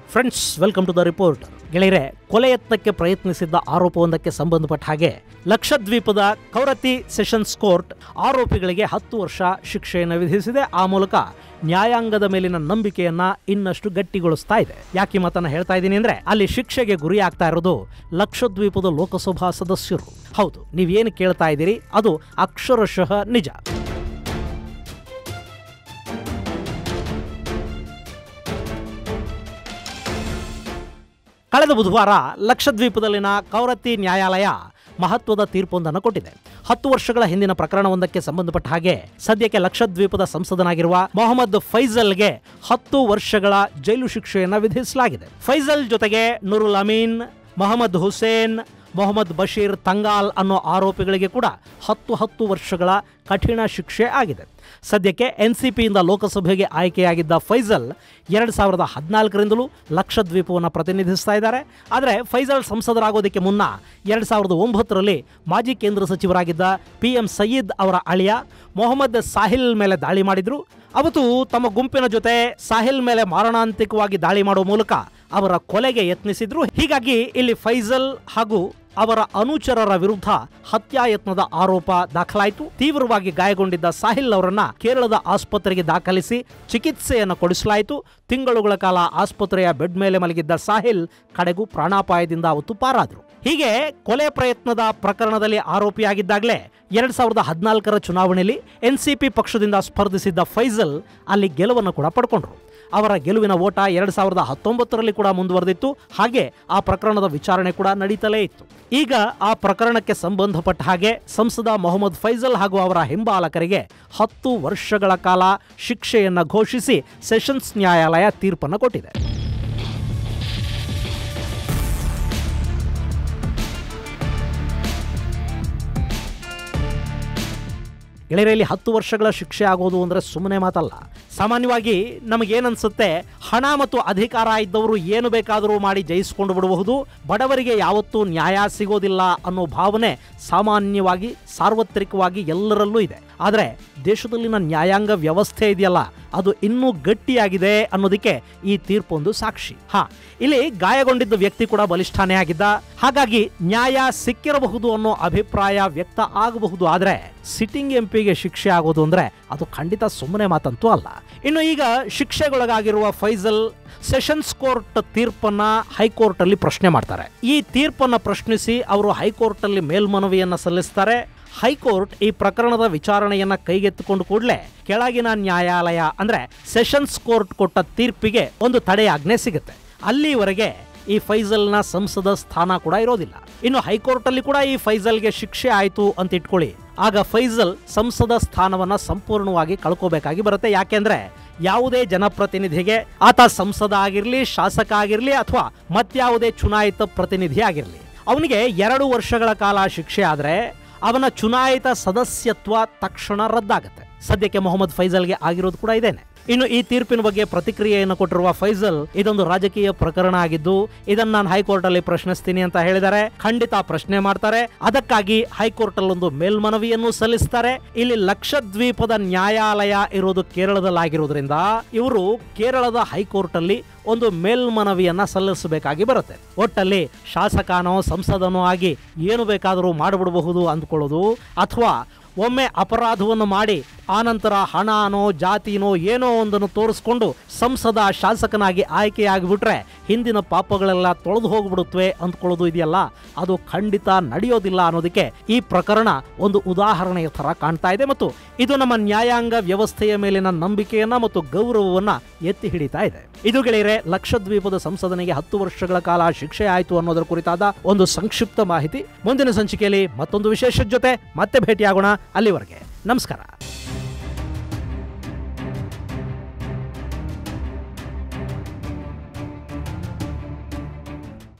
friends welcome to the report ಗೆಳೆಯರೆ ಕೊಲೆ ಯತ್ನಕ್ಕೆ ಪ್ರಯತ್ನಿಸಿದ್ದ ಆರೋಪವೊಂದಕ್ಕೆ ಸಂಬಂಧಪಟ್ಟ ಹಾಗೆ ಲಕ್ಷದ್ವೀಪದ ಕೌರತಿ ಸೆಷನ್ಸ್ ಕೋರ್ಟ್ ಆರೋಪಿಗಳಿಗೆ ಹತ್ತು ವರ್ಷ ಶಿಕ್ಷೆಯನ್ನು ವಿಧಿಸಿದೆ ಆ ಮೂಲಕ ನ್ಯಾಯಾಂಗದ ಮೇಲಿನ ನಂಬಿಕೆಯನ್ನ ಇನ್ನಷ್ಟು ಗಟ್ಟಿಗೊಳಿಸ್ತಾ ಇದೆ ಯಾಕೆ ಈ ಮಾತನ್ನ ಹೇಳ್ತಾ ಇದ್ದೀನಿ ಅಂದ್ರೆ ಅಲ್ಲಿ ಶಿಕ್ಷೆಗೆ ಗುರಿ ಆಗ್ತಾ ಇರೋದು ಲಕ್ಷದ್ವೀಪದ ಲೋಕಸಭಾ ಸದಸ್ಯರು ಹೌದು ನೀವೇನು ಕೇಳ್ತಾ ಇದ್ದೀರಿ ಅದು ಅಕ್ಷರಶಃ ನಿಜ ಕಳೆದ ಬುಧವಾರ ಲಕ್ಷದ್ವೀಪದಲ್ಲಿನ ಕೌರತಿ ನ್ಯಾಯಾಲಯ ಮಹತ್ವದ ತೀರ್ಪೊಂದನ್ನು ಕೊಟ್ಟಿದೆ ಹತ್ತು ವರ್ಷಗಳ ಹಿಂದಿನ ಪ್ರಕರಣವೊಂದಕ್ಕೆ ಸಂಬಂಧಪಟ್ಟ ಹಾಗೆ ಸದ್ಯಕ್ಕೆ ಲಕ್ಷದ್ವೀಪದ ಸಂಸದನಾಗಿರುವ ಮೊಹಮ್ಮದ್ ಫೈಜಲ್ಗೆ ಹತ್ತು ವರ್ಷಗಳ ಜೈಲು ಶಿಕ್ಷೆಯನ್ನು ವಿಧಿಸಲಾಗಿದೆ ಫೈಜಲ್ ಜೊತೆಗೆ ನೂರುಲ್ ಅಮೀನ್ ಮೊಹಮ್ಮದ್ ಹುಸೇನ್ ಮೊಹಮ್ಮದ್ ಬಶೀರ್ ತಂಗಾಲ್ ಅನ್ನೋ ಆರೋಪಿಗಳಿಗೆ ಕೂಡ ಹತ್ತು ಹತ್ತು ವರ್ಷಗಳ ಕಠಿಣ ಶಿಕ್ಷೆ ಆಗಿದೆ ಸದ್ಯಕ್ಕೆ ಎನ್ ಸಿ ಪಿಯಿಂದ ಲೋಕಸಭೆಗೆ ಆಯ್ಕೆಯಾಗಿದ್ದ ಫೈಜಲ್ ಎರಡು ಸಾವಿರದ ಹದಿನಾಲ್ಕರಿಂದಲೂ ಲಕ್ಷದ್ವೀಪವನ್ನು ಪ್ರತಿನಿಧಿಸ್ತಾ ಇದ್ದಾರೆ ಆದರೆ ಫೈಜಲ್ ಸಂಸದರಾಗೋದಕ್ಕೆ ಮುನ್ನ ಎರಡು ಸಾವಿರದ ಒಂಬತ್ತರಲ್ಲಿ ಮಾಜಿ ಕೇಂದ್ರ ಸಚಿವರಾಗಿದ್ದ ಪಿ ಎಂ ಸಯೀದ್ ಅವರ ಅಳಿಯ ಮೊಹಮ್ಮದ್ ಸಾಹಿಲ್ ಮೇಲೆ ದಾಳಿ ಮಾಡಿದ್ರು ಅವತ್ತು ತಮ್ಮ ಗುಂಪಿನ ಜೊತೆ ಸಾಹಿಲ್ ಮೇಲೆ ಮಾರಣಾಂತಿಕವಾಗಿ ದಾಳಿ ಮಾಡುವ ಮೂಲಕ ಅವರ ಕೊಲೆಗೆ ಯತ್ನಿಸಿದ್ರು ಹೀಗಾಗಿ ಇಲ್ಲಿ ಫೈಜಲ್ ಹಾಗೂ ಅವರ ಅನುಚರರ ವಿರುದ್ಧ ಹತ್ಯಾಯತ್ನದ ಆರೋಪ ದಾಖಲಾಯಿತು ತೀವ್ರವಾಗಿ ಗಾಯಗೊಂಡಿದ್ದ ಸಾಹಿಲ್ ಅವರನ್ನ ಕೇರಳದ ಆಸ್ಪತ್ರೆಗೆ ದಾಖಲಿಸಿ ಚಿಕಿತ್ಸೆಯನ್ನು ಕೊಡಿಸಲಾಯಿತು ತಿಂಗಳುಗಳ ಕಾಲ ಆಸ್ಪತ್ರೆಯ ಬೆಡ್ ಮೇಲೆ ಮಲಗಿದ್ದ ಸಾಹಿಲ್ ಕಡೆಗೂ ಪ್ರಾಣಾಪಾಯದಿಂದ ಅವತ್ತು ಪಾರಾದ್ರು ಹೀಗೆ ಕೊಲೆ ಪ್ರಯತ್ನದ ಪ್ರಕರಣದಲ್ಲಿ ಆರೋಪಿಯಾಗಿದ್ದಾಗಲೇ ಎರಡ್ ಸಾವಿರದ ಹದಿನಾಲ್ಕರ ಚುನಾವಣೆಯಲ್ಲಿ ಎನ್ ಸಿ ಪಿ ಪಕ್ಷದಿಂದ ಸ್ಪರ್ಧಿಸಿದ್ದ ಫೈಜಲ್ ಅಲ್ಲಿ ಗೆಲುವನ್ನು ಕೂಡ ಪಡ್ಕೊಂಡ್ರು ಅವರ ಗೆಲುವಿನ ಓಟ ಎರಡ್ ಸಾವಿರದ ಹತ್ತೊಂಬತ್ತರಲ್ಲಿ ಕೂಡ ಮುಂದುವರೆದಿತ್ತು ಹಾಗೆ ಆ ಪ್ರಕರಣದ ವಿಚಾರಣೆ ಕೂಡ ನಡೀತಲೇ ಇತ್ತು ಈಗ ಆ ಪ್ರಕರಣಕ್ಕೆ ಸಂಬಂಧಪಟ್ಟ ಹಾಗೆ ಸಂಸದ ಮೊಹಮ್ಮದ್ ಫೈಜಲ್ ಹಾಗೂ ಅವರ ಹಿಂಬಾಲಕರಿಗೆ ಹತ್ತು ವರ್ಷಗಳ ಕಾಲ ಶಿಕ್ಷೆಯನ್ನು ಘೋಷಿಸಿ ಸೆಷನ್ಸ್ ನ್ಯಾಯಾಲಯ ತೀರ್ಪನ್ನು ಕೊಟ್ಟಿದೆ ಗೆಳೆಯರಲ್ಲಿ ಹತ್ತು ವರ್ಷಗಳ ಶಿಕ್ಷೆ ಆಗೋದು ಅಂದರೆ ಸುಮ್ಮನೆ ಮಾತಲ್ಲ ಸಾಮಾನ್ಯವಾಗಿ ನಮಗೇನನ್ಸುತ್ತೆ ಹಣ ಮತ್ತು ಅಧಿಕಾರ ಇದ್ದವರು ಏನು ಬೇಕಾದರೂ ಮಾಡಿ ಜಯಿಸಿಕೊಂಡು ಬಿಡಬಹುದು ಬಡವರಿಗೆ ಯಾವತ್ತೂ ನ್ಯಾಯ ಸಿಗೋದಿಲ್ಲ ಅನ್ನೋ ಭಾವನೆ ಸಾಮಾನ್ಯವಾಗಿ ಸಾರ್ವತ್ರಿಕವಾಗಿ ಎಲ್ಲರಲ್ಲೂ ಇದೆ ಆದರೆ ದೇಶದಲ್ಲಿನ ನ್ಯಾಯಾಂಗ ವ್ಯವಸ್ಥೆ ಇದೆಯಲ್ಲ ಅದು ಇನ್ನೂ ಗಟ್ಟಿಯಾಗಿದೆ ಅನ್ನೋದಕ್ಕೆ ಈ ತೀರ್ಪೊಂದು ಸಾಕ್ಷಿ ಹಾ ಇಲ್ಲಿ ಗಾಯಗೊಂಡಿದ್ದ ವ್ಯಕ್ತಿ ಕೂಡ ಬಲಿಷ್ಠಾನೇ ಆಗಿದ್ದ ಹಾಗಾಗಿ ನ್ಯಾಯ ಸಿಕ್ಕಿರಬಹುದು ಅನ್ನೋ ಅಭಿಪ್ರಾಯ ವ್ಯಕ್ತ ಆಗಬಹುದು ಆದರೆ ಸಿಟ್ಟಿಂಗ್ ಎಂಪಿಗೆ ಶಿಕ್ಷೆ ಆಗೋದು ಅಂದ್ರೆ ಅದು ಖಂಡಿತ ಸುಮ್ಮನೆ ಮಾತಂತೂ ಅಲ್ಲ ಇನ್ನು ಈಗ ಶಿಕ್ಷೆಗೊಳಗಾಗಿರುವ ಫೈಜಲ್ ಸೆಷನ್ಸ್ ಕೋರ್ಟ್ ತೀರ್ಪನ್ನ ಹೈಕೋರ್ಟ್ ಅಲ್ಲಿ ಪ್ರಶ್ನೆ ಮಾಡ್ತಾರೆ ಈ ತೀರ್ಪನ್ನ ಪ್ರಶ್ನಿಸಿ ಅವರು ಹೈಕೋರ್ಟ್ ಅಲ್ಲಿ ಮೇಲ್ಮನವಿಯನ್ನ ಸಲ್ಲಿಸ್ತಾರೆ ಹೈಕೋರ್ಟ್ ಈ ಪ್ರಕರಣದ ವಿಚಾರಣೆಯನ್ನ ಕೈಗೆತ್ತಿಕೊಂಡು ಕೂಡಲೇ ಕೆಳಗಿನ ನ್ಯಾಯಾಲಯ ಅಂದ್ರೆ ಸೆಷನ್ಸ್ ಕೋರ್ಟ್ ಕೊಟ್ಟ ತೀರ್ಪಿಗೆ ಒಂದು ತಡೆಯಾಜ್ಞೆ ಸಿಗುತ್ತೆ ಅಲ್ಲಿವರೆಗೆ ಈ ಫೈಜಲ್ನ ಸಂಸದ ಸ್ಥಾನ ಕೂಡ ಇರೋದಿಲ್ಲ ಇನ್ನು ಹೈಕೋರ್ಟ್ ಅಲ್ಲಿ ಕೂಡ ಈ ಫೈಜಲ್ಗೆ ಶಿಕ್ಷೆ ಆಯಿತು ಅಂತ ಇಟ್ಕೊಳ್ಳಿ ಆಗ ಫೈಜಲ್ ಸಂಸದ ಸ್ಥಾನವನ್ನ ಸಂಪೂರ್ಣವಾಗಿ ಕಳ್ಕೋಬೇಕಾಗಿ ಬರುತ್ತೆ ಯಾಕೆಂದ್ರೆ ಯಾವುದೇ ಜನಪ್ರತಿನಿಧಿಗೆ ಆತ ಸಂಸದ ಆಗಿರ್ಲಿ ಶಾಸಕ ಆಗಿರ್ಲಿ ಅಥವಾ ಮತ್ಯಾವುದೇ ಚುನಾಯಿತ ಪ್ರತಿನಿಧಿ ಆಗಿರ್ಲಿ ಅವನಿಗೆ ಎರಡು ವರ್ಷಗಳ ಕಾಲ ಶಿಕ್ಷೆ ಆದ್ರೆ ಅವನ ಚುನಾಯಿತ ಸದಸ್ಯತ್ವ ತಕ್ಷಣ ರದ್ದಾಗುತ್ತೆ ಸದ್ಯಕ್ಕೆ ಮೊಹಮ್ಮದ್ ಫೈಜಲ್ಗೆ ಆಗಿರೋದು ಕೂಡ ಇದೇನೆ ಇನ್ನು ಈ ತೀರ್ಪಿನ ಬಗ್ಗೆ ಪ್ರತಿಕ್ರಿಯೆಯನ್ನು ಕೊಟ್ಟಿರುವ ಫೈಜಲ್ ಇದೊಂದು ರಾಜಕೀಯ ಪ್ರಕರಣ ಆಗಿದ್ದು ಇದನ್ನ ನಾನು ಹೈಕೋರ್ಟ್ ಅಲ್ಲಿ ಪ್ರಶ್ನಿಸ್ತೀನಿ ಅಂತ ಹೇಳಿದ್ದಾರೆ ಖಂಡಿತ ಪ್ರಶ್ನೆ ಮಾಡ್ತಾರೆ ಅದಕ್ಕಾಗಿ ಹೈಕೋರ್ಟ್ ಅಲ್ಲಿ ಒಂದು ಮೇಲ್ಮನವಿಯನ್ನು ಸಲ್ಲಿಸ್ತಾರೆ ಇಲ್ಲಿ ಲಕ್ಷದ್ವೀಪದ ನ್ಯಾಯಾಲಯ ಇರೋದು ಕೇರಳದಲ್ಲಾಗಿರೋದ್ರಿಂದ ಇವರು ಕೇರಳದ ಹೈಕೋರ್ಟ್ ಅಲ್ಲಿ ಒಂದು ಮೇಲ್ಮನವಿಯನ್ನ ಸಲ್ಲಿಸಬೇಕಾಗಿ ಬರುತ್ತೆ ಒಟ್ಟಲ್ಲಿ ಶಾಸಕನೋ ಸಂಸದನೋ ಆಗಿ ಏನು ಬೇಕಾದರೂ ಮಾಡಿಬಿಡಬಹುದು ಅಂದ್ಕೊಳ್ಳೋದು ಅಥವಾ ಒಮ್ಮೆ ಅಪರಾಧವನ್ನು ಮಾಡಿ ಆನಂತರ ಹಣನೋ ಜಾತಿನೋ ಏನೋ ಒಂದನ್ನು ತೋರಿಸ್ಕೊಂಡು ಸಂಸದ ಶಾಸಕನಾಗಿ ಆಯ್ಕೆಯಾಗಿಬಿಟ್ರೆ ಹಿಂದಿನ ಪಾಪಗಳೆಲ್ಲ ತೊಳೆದು ಹೋಗ್ಬಿಡುತ್ತವೆ ಅಂದ್ಕೊಳ್ಳೋದು ಇದೆಯಲ್ಲ ಅದು ಖಂಡಿತ ನಡೆಯೋದಿಲ್ಲ ಅನ್ನೋದಕ್ಕೆ ಈ ಪ್ರಕರಣ ಒಂದು ಉದಾಹರಣೆಯ ಥರ ಕಾಣ್ತಾ ಇದೆ ಮತ್ತು ಇದು ನಮ್ಮ ನ್ಯಾಯಾಂಗ ವ್ಯವಸ್ಥೆಯ ಮೇಲಿನ ನಂಬಿಕೆಯನ್ನ ಮತ್ತು ಗೌರವವನ್ನ ಎತ್ತಿ ಹಿಡಿತಾ ಇದೆ ಇದು ಗೆಳೆಯರೆ ಲಕ್ಷದ್ವೀಪದ ಸಂಸದನಿಗೆ ಹತ್ತು ವರ್ಷಗಳ ಕಾಲ ಶಿಕ್ಷೆ ಆಯಿತು ಅನ್ನೋದರ ಕುರಿತಾದ ಒಂದು ಸಂಕ್ಷಿಪ್ತ ಮಾಹಿತಿ ಮುಂದಿನ ಸಂಚಿಕೆಯಲ್ಲಿ ಮತ್ತೊಂದು ವಿಶೇಷ ಜೊತೆ ಮತ್ತೆ ಭೇಟಿಯಾಗೋಣ ಅಲ್ಲಿವರೆಗೆ ನಮಸ್ಕಾರ